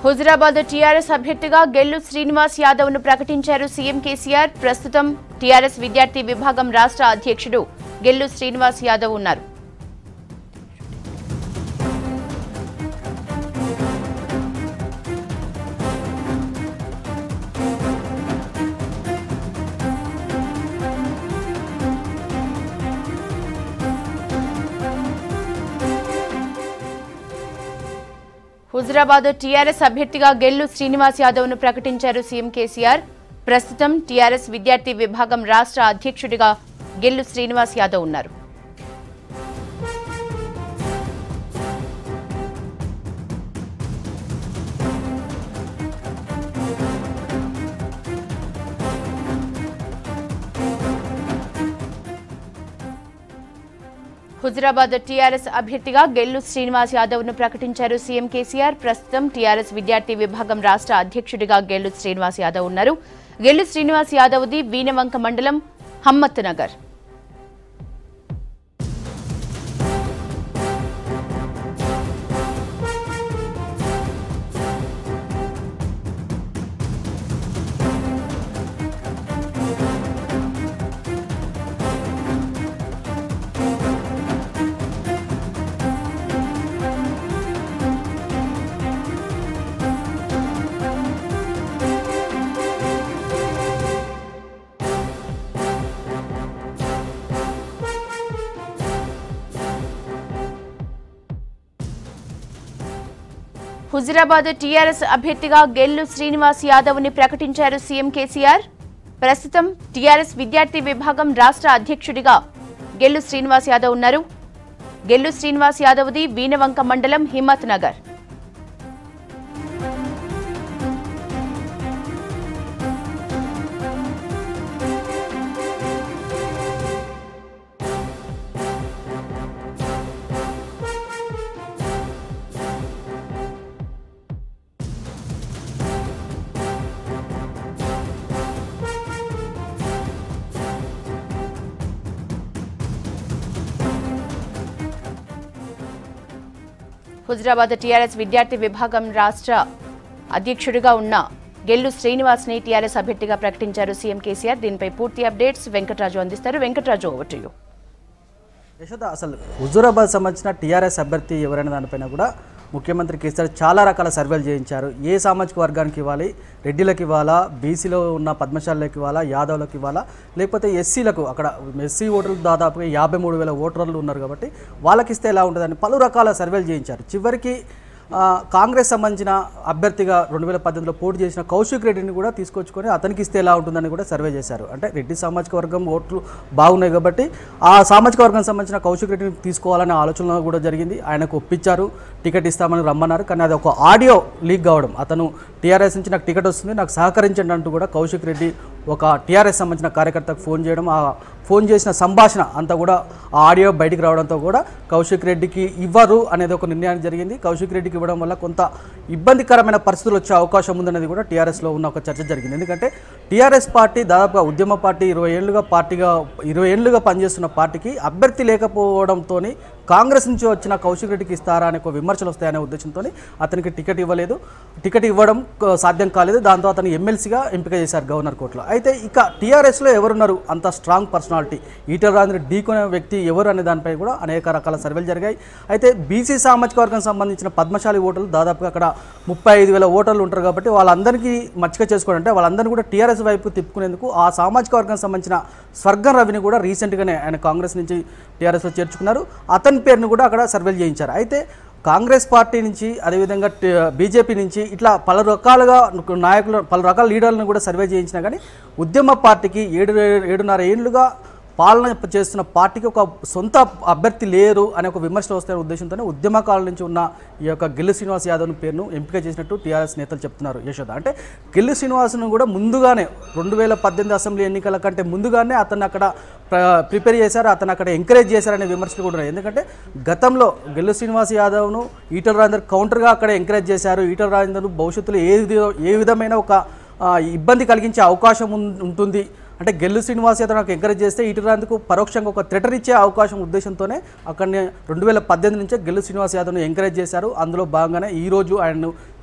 Huzurabad TRS అభ్యర్థిగా గెల్లు శ్రీనివాస్ యాదవ్ ను ప్రకటించారు సీఎం కేసీఆర్ ప్రస్తుతం టీఆర్ఎస్ విద్యార్థి విభాగం రాష్ట్ర అధ్యక్షుడు గెల్లు శ్రీనివాస్ యాదవ్ ఉన్నారు హుజురాబాద్ టీఆర్ఎస్ అభ్యర్థిగా గెల్లు శ్రీనివాస్ యాదవ్ ను ప్రకటించారు సీఎం కేసీఆర్ ప్రస్తుతం టీఆర్ఎస్ విద్యార్థి విభాగం రాష్ట్ర అధ్యక్షుడిగా గెల్లు శ్రీనివాస్ యాదవ్ ఉన్నారు హుజురాబాద్ టీఆర్ఎస్ అభ్యర్థిగా గెల్లు శ్రీనివాస్ యాదవ్ ను ప్రకటించారు సీఎం కేసీఆర్ ప్రస్తుతం టీఆర్ఎస్ విద్యార్థి విభాగం రాష్ట్ర అధ్యక్షుడిగా గెల్లు శ్రీనివాస్ యాదవ్ ఉన్నారు గెల్లు శ్రీనివాస్ యాదవ్ది వీనవంక మండలం హమ్మత్ నగర్ హుజురాబాద్ టీఆర్ఎస్ అభ్యర్థిగా గెల్లు శ్రీనివాస్ యాదవ్ ని ప్రకటించారు సీఎం కేసీఆర్ ప్రస్తుతం టీఆర్ఎస్ విద్యార్థి విభాగం రాష్ట్ర అధ్యక్షుడిగా గెల్లు శ్రీనివాస్ యాదవ్ ఉన్నారు గెల్లు శ్రీనివాస్ యాదవ్ది వీనవంక మండలం హిమ్మత్ నగర్ హుజురాబాద్ టీఆర్ఎస్ విద్యార్థి విభాగం రాష్ట్ర అధ్యక్షుడిగా ఉన్న గెల్లు శ్రీనివాస్ ని టీఆర్ఎస్ అభ్యర్థిగా ప్రకటించారు సీఎం కేసీఆర్ దీనిపై పూర్తి అప్డేట్స్ వెంకటరాజు అందిస్తారు Venkataraju over to you Yashoda అసలు హుజూరాబాద్ సంబంధించిన టీఆర్ఎస్ అభ్యర్థి ఎవరైనా దానిపైన కూడా ముఖ్యమంత్రి కేసీఆర్ చాలా రకాల సర్వేలు చేయించారు ఏ సామాజిక వర్గానికి ఇవ్వాలి రెడ్డిలకు ఇవ్వాలా బీసీలో ఉన్న పద్మశాలకు ఇవ్వాలా యాదవ్లకు ఇవ్వాలా లేకపోతే ఎస్సీలకు అక్కడ ఎస్సీ ఓటర్లు దాదాపుగా యాభై మూడు వేల ఓటర్లు ఉన్నారు కాబట్టి వాళ్ళకి ఇస్తే ఎలా ఉంటుందని పలు రకాల సర్వేలు చేయించారు చివరికి ఆ, కాంగ్రెస్ సంబంధించిన అభ్యర్థిగా రెండు వేల పద్దెనిమిదిలో పోటీ చేసిన కౌశిక్ రెడ్డిని కూడా తీసుకొచ్చుకొని అతనికి ఇస్తే ఎలా ఉంటుందని కూడా సర్వే చేశారు అంటే రెడ్డి సామాజిక వర్గం ఓట్లు బాగున్నాయి కాబట్టి ఆ సామాజిక వర్గం సంబంధించిన కౌశిక్ రెడ్డిని తీసుకోవాలనే ఆలోచన కూడా జరిగింది ఆయనకు ఒప్పించారు టికెట్ ఇస్తామని రమ్మన్నారు కానీ అది ఒక ఆడియో లీక్ కావడం అతను టీఆర్ఎస్ నుంచి నాకు టికెట్ వస్తుంది నాకు సహకరించండి అంటూ కూడా కౌశిక్ రెడ్డి ఒక టీఆర్ఎస్ సంబంధించిన కార్యకర్తకు ఫోన్ చేయడం ఆ ఫోన్ చేసిన సంభాషణ అంతా కూడా ఆ ఆడియో బయటికి రావడంతో కూడా కౌశిక్ రెడ్డికి ఇవ్వరు అనేది ఒక నిర్ణయం జరిగింది కౌశిక్ రెడ్డికి ఇవ్వడం వల్ల కొంత ఇబ్బందికరమైన పరిస్థితులు వచ్చే అవకాశం ఉందనేది కూడా టీఆర్ఎస్లో ఉన్న ఒక చర్చ జరిగింది ఎందుకంటే టీఆర్ఎస్ పార్టీ దాదాపుగా ఉద్యమ పార్టీ ఇరవై ఏళ్ళుగా పార్టీగా ఇరవై ఏళ్ళుగా పనిచేస్తున్న పార్టీకి అభ్యర్థి లేకపోవడంతో కాంగ్రెస్ నుంచి వచ్చిన కౌశిక్ రెడ్డికి ఇస్తారా అనే ఒక విమర్శలు వస్తాయనే ఉద్దేశంతో అతనికి టికెట్ ఇవ్వలేదు టికెట్ ఇవ్వడం క- సాధ్యం కాలేదు దాంతో అతను ఎమ్మెల్సీగా ఎంపిక చేశారు గవర్నర్ కోర్టులో అయితే ఇక టీఆర్ఎస్లో ఎవరున్నారు అంత స్ట్రాంగ్ పర్సనాలిటీ ఈటల రాజేంద్ర ఢీకొనే వ్యక్తి ఎవరు అనే దానిపై కూడా అనేక రకాల సర్వేలు జరిగాయి అయితే బీసీ సామాజిక వర్గం సంబంధించిన పద్మశాలి ఓటర్లు దాదాపుగా అక్కడ ముప్పై ఐదు వేల ఓటర్లు ఉంటారు కాబట్టి వాళ్ళందరికీ మచ్చిక చేసుకోవడం అంటే వాళ్ళందరినీ కూడా టీఆర్ఎస్ వైపు తిప్పుకునేందుకు ఆ సామాజిక వర్గం సంబంధించిన స్వర్గం రవిని కూడా రీసెంట్గానే ఆయన కాంగ్రెస్ నుంచి టీఆర్ఎస్లో చేర్చుకున్నారు అతని పేరును కూడా అక్కడ సర్వేలు చేయించారు అయితే కాంగ్రెస్ పార్టీ నుంచి అదేవిధంగా టి- బీజేపీ నుంచి ఇట్లా పలు రకాలుగా నాయకులు పలు రకాల లీడర్లను కూడా సర్వే చేయించినా కానీ ఉద్యమ పార్టీకి ఏడు ఏడున్నర ఏళ్ళుగా పాలన చేస్తున్న పార్టీకి ఒక సొంత అభ్యర్థి లేరు అనే ఒక విమర్శలు వస్తున్న ఉద్దేశంతోనే ఉద్యమకాల నుంచి ఉన్న ఈ యొక్క గిల్లు శ్రీనివాస్ యాదవ్ పేరును ఎంపిక చేసినట్టు టీఆర్ఎస్ నేతలు చెప్తున్నారు యశోద అంటే గిల్లు శ్రీనివాస్ను కూడా ముందుగానే రెండు వేల పద్దెనిమిది అసెంబ్లీ ఎన్నికల కంటే ముందుగానే అతను అక్కడ ప్ర- ప్రిపేర్ చేశారు అతను అక్కడ ఎంకరేజ్ చేశారనే విమర్శలు కూడా ఉన్నాయి ఎందుకంటే గతంలో గెల్లు శ్రీనివాస్ యాదవ్ను ఈటల రాజేందర్ కౌంటర్గా అక్కడ ఎంకరేజ్ చేశారు ఈటల రాజేందర్ భవిష్యత్తులో ఏ విధ- ఏ విధమైన ఒక ఆ, ఇబ్బంది కలిగించే అవకాశం ఉం- ఉంటుంది అంటే గెల్లు శ్రీనివాస్ యాదవ్ నాకు ఎంకరేజ్ చేస్తే ఇటురాందుకు పరోక్షంగా ఒక థ్రెటర్ ఇచ్చే అవకాశం ఉద్దేశంతోనే అక్కడనే రెండు వేల పద్దెనిమిది నుంచే గెల్లు శ్రీనివాస్ యాదవ్ను ఎంకరేజ్ చేశారు అందులో భాగంగానే ఈ రోజు ఆయనను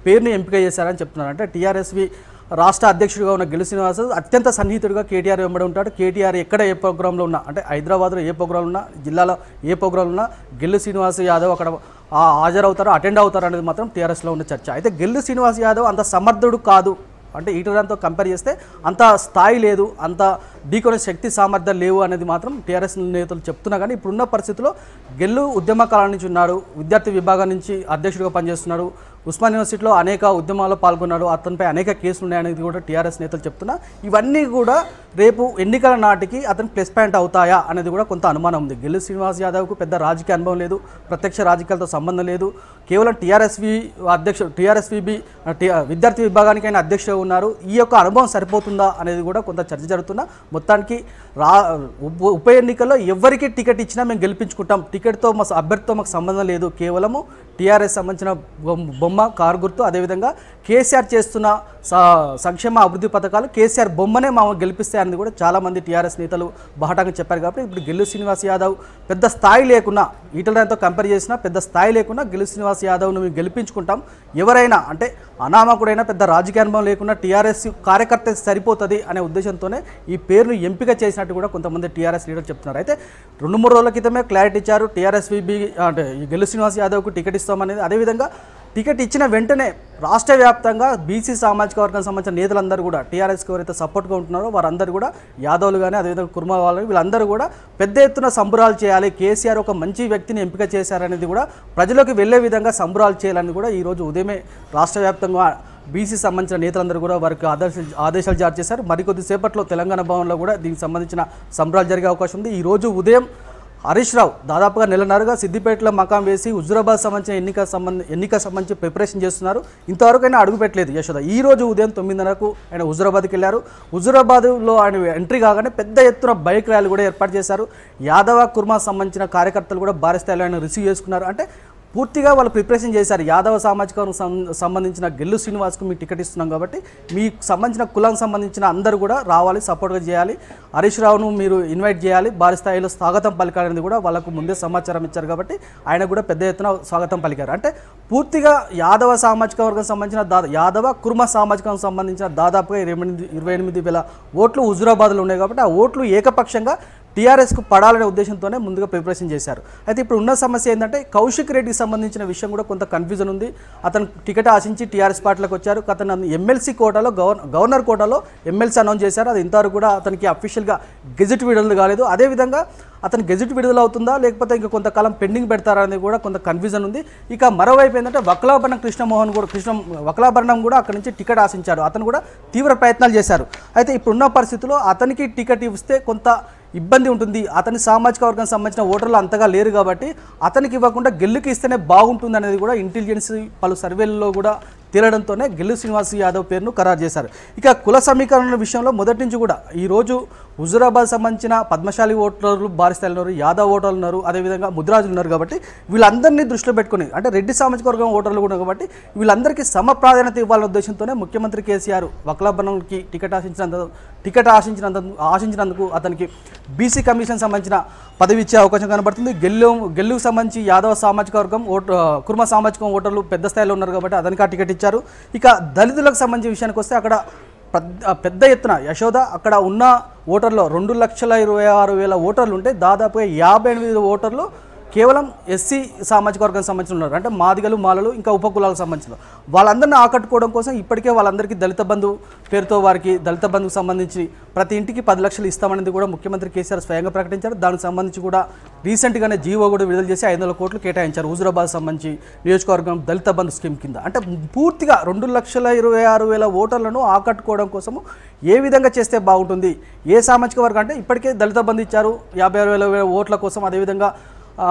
పేరుని ఎంపిక చేశారని చెప్తున్నారు అంటే టీఆర్ఎస్వి రాష్ట్ర అధ్యక్షుడిగా ఉన్న గెలు శ్రీనివాస్ అత్యంత సన్నిహితుడిగా కేటీఆర్ వెంబడి ఉంటాడు కేటీఆర్ ఎక్కడ ఏ ప్రోగ్రాంలో ఉన్నా అంటే హైదరాబాద్లో ఏ ప్రోగ్రాం ఉన్నా జిల్లాలో ఏ ప్రోగ్రాం ఉన్నా గెల్లు శ్రీనివాస్ యాదవ్ అక్కడ ఆ హాజరవుతారు అటెండ్ అవుతారు అనేది మాత్రం టీఆర్ఎస్లో ఉన్న చర్చ అయితే గెల్లు శ్రీనివాస్ యాదవ్ అంత సమర్థుడు కాదు అంటే ఈటరాంతో కంపేర్ చేస్తే అంత స్థాయి లేదు అంత ఢీకొనే శక్తి సామర్థ్యం లేవు అనేది మాత్రం టీఆర్ఎస్ నేతలు చెప్తున్నా కానీ ఇప్పుడున్న పరిస్థితిలో గెల్లు ఉద్యమ కాలం నుంచి ఉన్నాడు విద్యార్థి విభాగం నుంచి అధ్యక్షుడిగా పనిచేస్తున్నాడు ఉస్మాన్ యూనివర్సిటీలో అనేక ఉద్యమాల్లో పాల్గొన్నాడు అతనిపై అనేక కేసులు ఉన్నాయనేది కూడా టీఆర్ఎస్ నేతలు చెప్తున్నా ఇవన్నీ కూడా రేపు ఎన్నికల నాటికి అతను ప్లస్ పాయింట్ అవుతాయా అనేది కూడా కొంత అనుమానం ఉంది గెల్లు శ్రీనివాస్ యాదవ్కు పెద్ద రాజకీయ అనుభవం లేదు ప్రత్యక్ష రాజకీయాలతో సంబంధం లేదు కేవలం టీఆర్ఎస్వి అధ్యక్ష టీఆర్ఎస్విబి విద్యార్థి విభాగానికైనా అధ్యక్షుడు ఉన్నారు ఈ యొక్క అనుభవం సరిపోతుందా అనేది కూడా కొంత చర్చ జరుగుతున్నా మొత్తానికి రా ఉప ఉప ఎన్నికల్లో ఎవరికి టికెట్ ఇచ్చినా మేము గెలిపించుకుంటాం టికెట్తో మా అభ్యర్థితో మాకు సంబంధం లేదు కేవలము టీఆర్ఎస్ సంబంధించిన బొమ్మ- బొమ్మ కారు గుర్తు అదేవిధంగా కేసీఆర్ చేస్తున్న స- సంక్షేమ అభివృద్ధి పథకాలు కేసీఆర్ బొమ్మనే మా గెలిపిస్తాయని కూడా చాలామంది టీఆర్ఎస్ నేతలు బహటంగా చెప్పారు కాబట్టి ఇప్పుడు గెల్లు శ్రీనివాస్ యాదవ్ పెద్ద స్థాయి లేకున్నా ఈటలతో కంపేర్ చేసినా పెద్ద స్థాయి లేకున్నా గెల్లు శ్రీనివాస్ యాదవ్ను మేము గెలిపించుకుంటాం ఎవరైనా అంటే అనామకుడైనా పెద్ద రాజకీయ అనుభవం లేకుండా టీఆర్ఎస్ కార్యకర్త సరిపోతుంది అనే ఉద్దేశంతోనే ఈ పేరును ఎంపిక చేసినట్టు కూడా కొంతమంది టీఆర్ఎస్ లీడర్ చెప్తున్నారు అయితే రెండు మూడు రోజుల క్రితమే క్లారిటీ ఇచ్చారు టీఆర్ఎస్ విబి అంటే ఈ గెల్లు శ్రీనివాస్ యాదవ్కు టికెట్ ఇస్తామనేది అదేవిధంగా టికెట్ ఇచ్చిన వెంటనే రాష్ట్ర వ్యాప్తంగా బీసీ సామాజిక వర్గానికి సంబంధించిన నేతలందరూ కూడా టీఆర్ఎస్కి ఎవరైతే సపోర్ట్గా ఉంటున్నారో వారందరూ కూడా యాదవ్లు కానీ అదేవిధంగా కుర్మ వాళ్ళు వీళ్ళందరూ కూడా పెద్ద ఎత్తున సంబురాలు చేయాలి కేసీఆర్ ఒక మంచి వ్యక్తిని ఎంపిక చేశారనేది కూడా ప్రజలకు వెళ్ళే విధంగా సంబురాలు చేయాలని కూడా ఈరోజు ఉదయమే రాష్ట్ర వ్యాప్తంగా బీసీ సంబంధించిన నేతలందరూ కూడా వారికి ఆదేశాలు ఆదేశాలు జారీ చేశారు మరికొద్ది సేపట్లో తెలంగాణ భవన్లో కూడా దీనికి సంబంధించిన సంబరాలు జరిగే అవకాశం ఉంది ఈరోజు ఉదయం హరీష్ రావు దాదాపుగా నెలన్నరగా సిద్దిపేటలో మకాం వేసి హుజురాబాద్ సంబంధించిన ఎన్నిక సంబంధ ఎన్నిక సంబంధించి ప్రిపరేషన్ చేస్తున్నారు ఇంతవరకు అయినా అడుగు పెట్టలేదు యశోద ఈ రోజు ఉదయం తొమ్మిదిన్నరకు ఆయన హుజురాబాద్కి వెళ్ళారు హుజురాబాద్లో ఆయన ఎంట్రీ కాగానే పెద్ద ఎత్తున బైక్ ర్యాలీ కూడా ఏర్పాటు చేశారు యాదవ కుర్మా సంబంధించిన కార్యకర్తలు కూడా భారీ స్థాయిలో ఆయన రిసీవ్ చేసుకున్నారు అంటే పూర్తిగా వాళ్ళు ప్రిపరేషన్ చేశారు యాదవ సామాజిక వర్గం సం- సంబంధించిన గెల్లు శ్రీనివాస్కు మీకు టికెట్ ఇస్తున్నాం కాబట్టి మీకు సంబంధించిన కులానికి సంబంధించిన అందరూ కూడా రావాలి సపోర్ట్గా చేయాలి హరీష్ రావును మీరు ఇన్వైట్ చేయాలి భారీ స్థాయిలో స్వాగతం పలికాలనేది కూడా వాళ్ళకు ముందే సమాచారం ఇచ్చారు కాబట్టి ఆయన కూడా పెద్ద ఎత్తున స్వాగతం పలికారు అంటే పూర్తిగా యాదవ సామాజిక వర్గం సంబంధించిన దా యాదవ కుర్మ సామాజిక వర్గం సంబంధించిన దాదాపుగా ఇరవై ఎనిమిది ఇరవై ఎనిమిది వేల ఓట్లు హుజురాబాద్లో ఉన్నాయి కాబట్టి ఆ ఓట్లు ఏకపక్షంగా టీఆర్ఎస్కు పడాలనే ఉద్దేశంతోనే ముందుగా ప్రిపరేషన్ చేశారు అయితే ఇప్పుడు ఉన్న సమస్య ఏంటంటే కౌశిక్ రెడ్డికి సంబంధించిన విషయం కూడా కొంత కన్ఫ్యూజన్ ఉంది అతను టికెట్ ఆశించి టీఆర్ఎస్ పార్టీలోకి వచ్చారు అతను ఎమ్మెల్సీ కోటాలో గవర్న గవర్నర్ కోటాలో ఎమ్మెల్సీ అనౌన్స్ చేశారు అది ఇంతవరకు కూడా అతనికి అఫీషియల్గా గెజెట్ విడుదల కాలేదు అదేవిధంగా అతను గెజెట్ విడుదల అవుతుందా లేకపోతే ఇంకా కొంతకాలం పెండింగ్ పెడతారా అనేది కూడా కొంత కన్ఫ్యూజన్ ఉంది ఇక మరోవైపు ఏంటంటే వకలాభరణం కృష్ణమోహన్ కూడా కృష్ణ వకలాభరణం కూడా అక్కడి నుంచి టికెట్ ఆశించాడు అతను కూడా తీవ్ర ప్రయత్నాలు చేశారు అయితే ఇప్పుడున్న పరిస్థితుల్లో అతనికి టికెట్ ఇస్తే కొంత ఇబ్బంది ఉంటుంది అతని సామాజిక వర్గం సంబంధించిన ఓటర్లు అంతగా లేరు కాబట్టి అతనికి ఇవ్వకుండా గెల్లుకి ఇస్తేనే బాగుంటుంది అనేది కూడా ఇంటెలిజెన్స్ పలు సర్వేల్లో కూడా తేలడంతోనే గెల్లు శ్రీనివాస్ యాదవ్ పేరును ఖరారు చేశారు ఇక కుల సమీకరణ విషయంలో మొదటి నుంచి కూడా ఈరోజు హుజురాబాద్ సంబంధించిన పద్మశాలి ఓటర్లు భారీ స్థాయిలో ఉన్నారు యాదవ్ ఓటర్లు ఉన్నారు అదేవిధంగా ముద్రాజులు ఉన్నారు కాబట్టి వీళ్ళందరినీ దృష్టిలో పెట్టుకుని అంటే రెడ్డి సామాజిక వర్గం ఓటర్లు కూడా ఉన్నారు కాబట్టి వీళ్ళందరికీ సమ ప్రాధాన్యత ఇవ్వాలనే ఉద్దేశంతోనే ముఖ్యమంత్రి కేసీఆర్ వకలాభరణంకి టికెట్ ఆశించినంత టికెట్ ఆశించినంత ఆశించినందుకు అతనికి బీసీ కమిషన్ సంబంధించిన పదవి ఇచ్చే అవకాశం కనబడుతుంది గెల్లు గెల్లుకు సంబంధించి యాదవ సామాజిక వర్గం ఓటు కుర్మ సామాజిక ఓటర్లు పెద్ద స్థాయిలో ఉన్నారు కాబట్టి అతనికి ఆ టికెట్ ఇచ్చారు ఇక దళితులకు సంబంధించిన విషయానికి వస్తే అక్కడ పెద్ద పెద్ద ఎత్తున యశోద అక్కడ ఉన్న ఓటర్లో రెండు లక్షల ఇరవై ఆరు వేల ఓటర్లు ఉంటే దాదాపుగా యాభై ఎనిమిది ఓటర్లు కేవలం ఎస్సీ సామాజిక వర్గానికి సంబంధించిన ఉన్నారు అంటే మాదిగలు మాలలు ఇంకా ఉపకులాలకు సంబంధించిన వాళ్ళందరినీ ఆకట్టుకోవడం కోసం ఇప్పటికే వాళ్ళందరికీ దళిత బంధు పేరుతో వారికి దళిత బంధుకు సంబంధించి ప్రతి ఇంటికి పది లక్షలు ఇస్తామనేది కూడా ముఖ్యమంత్రి కేసీఆర్ స్వయంగా ప్రకటించారు దానికి సంబంధించి కూడా రీసెంట్గానే జీవో కూడా విడుదల చేసి ఐదు వందల కోట్లు కేటాయించారు హుజురాబాద్ సంబంధించి నియోజకవర్గం దళిత బంధు స్కీమ్ కింద అంటే పూర్తిగా రెండు లక్షల ఇరవై ఆరు వేల ఓటర్లను ఆకట్టుకోవడం కోసము ఏ విధంగా చేస్తే బాగుంటుంది ఏ సామాజిక వర్గం అంటే ఇప్పటికే దళిత బంధు ఇచ్చారు యాభై ఆరు వేల ఓట్ల కోసం అదేవిధంగా ఆ,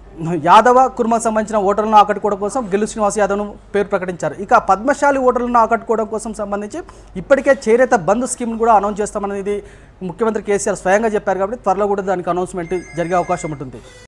యాదవ కుర్మకు సంబంధించిన ఓటర్లను ఆకట్టుకోవడం కోసం గెలు శ్రీనివాస్ యాదవ్ను పేరు ప్రకటించారు ఇక పద్మశాలి ఓటర్లను ఆకట్టుకోవడం కోసం సంబంధించి ఇప్పటికే చేరేత బంద్ స్కీమ్ను కూడా అనౌన్స్ చేస్తామనేది ముఖ్యమంత్రి కేసీఆర్ స్వయంగా చెప్పారు కాబట్టి త్వరలో కూడా దానికి అనౌన్స్మెంట్ జరిగే అవకాశం ఉంటుంది